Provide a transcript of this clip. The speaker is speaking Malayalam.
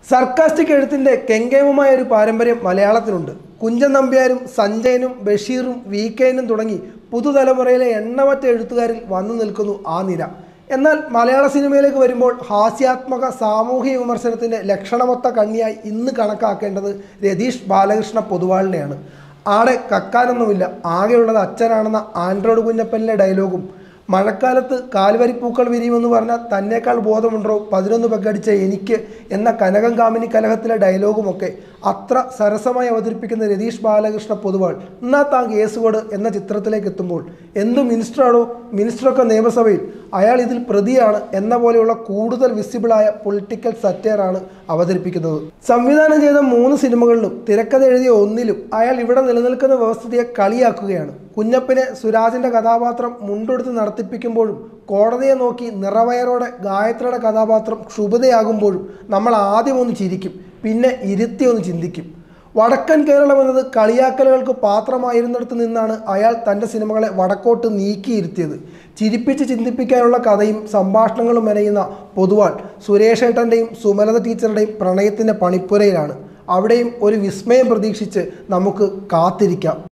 സർക്കാസ്റ്റിക് എഴുത്തിൻ്റെ കെങ്കേമമായ ഒരു പാരമ്പര്യം മലയാളത്തിനുണ്ട് കുഞ്ചൻ നമ്പ്യാരും സഞ്ജയനും ബഷീറും വി കെനും തുടങ്ങി പുതുതലമുറയിലെ എണ്ണമറ്റ എഴുത്തുകാരിൽ വന്നു നിൽക്കുന്നു ആ നിര എന്നാൽ മലയാള സിനിമയിലേക്ക് വരുമ്പോൾ ഹാസ്യാത്മക സാമൂഹിക വിമർശനത്തിൻ്റെ ലക്ഷണമൊത്ത കണ്ണിയായി ഇന്ന് കണക്കാക്കേണ്ടത് രതീഷ് ബാലകൃഷ്ണ പൊതുവാളിനെയാണ് ആടെ കക്കാനൊന്നുമില്ല ആകെയുള്ളത് അച്ഛനാണെന്ന ആൻഡ്രോയിഡ് കുഞ്ഞപ്പനിലെ ഡയലോഗും മഴക്കാലത്ത് കാൽവരിപ്പൂക്കൾ വിരിയുമെന്ന് പറഞ്ഞാൽ തന്നേക്കാൾ ബോധമുണ്ടോ പതിനൊന്ന് പെഗടിച്ച എനിക്ക് എന്ന കനകം കാമിനി കലഹത്തിലെ ഡയലോഗുമൊക്കെ അത്ര സരസമായി അവതരിപ്പിക്കുന്ന രതീഷ് ബാലകൃഷ്ണ പൊതുവാൾ എന്നാ താൻ കേസുകോട് എന്ന ചിത്രത്തിലേക്ക് എത്തുമ്പോൾ എന്ത് മിനിസ്റ്ററാണോ മിനിസ്റ്ററൊക്കെ നിയമസഭയിൽ അയാൾ ഇതിൽ പ്രതിയാണ് എന്ന പോലെയുള്ള കൂടുതൽ വിസിബിളായ പൊളിറ്റിക്കൽ സറ്റയറാണ് അവതരിപ്പിക്കുന്നത് സംവിധാനം ചെയ്ത മൂന്ന് സിനിമകളിലും തിരക്കഥ എഴുതിയ ഒന്നിലും അയാൾ ഇവിടെ നിലനിൽക്കുന്ന വ്യവസ്ഥിതിയെ കളിയാക്കുകയാണ് കുഞ്ഞപ്പനെ സുരാജിന്റെ കഥാപാത്രം മുണ്ടെടുത്ത് നടത്തിപ്പിക്കുമ്പോഴും കോടതിയെ നോക്കി നിറവയറോടെ ഗായത്രിയുടെ കഥാപാത്രം ക്ഷുഭിതയാകുമ്പോഴും നമ്മൾ ആദ്യം ഒന്ന് ചിരിക്കും പിന്നെ ഇരുത്തി ഒന്ന് ചിന്തിക്കും വടക്കൻ കേരളം എന്നത് കളിയാക്കലുകൾക്ക് പാത്രമായിരുന്നിടത്ത് നിന്നാണ് അയാൾ തൻ്റെ സിനിമകളെ വടക്കോട്ട് നീക്കിയിരുത്തിയത് ചിരിപ്പിച്ച് ചിന്തിപ്പിക്കാനുള്ള കഥയും സംഭാഷണങ്ങളും മെനയുന്ന പൊതുവാൾ സുരേഷ് ഏട്ടൻ്റെയും സുമലത ടീച്ചറുടെയും പ്രണയത്തിൻ്റെ പണിപ്പുരയിലാണ് അവിടെയും ഒരു വിസ്മയം പ്രതീക്ഷിച്ച് നമുക്ക് കാത്തിരിക്കാം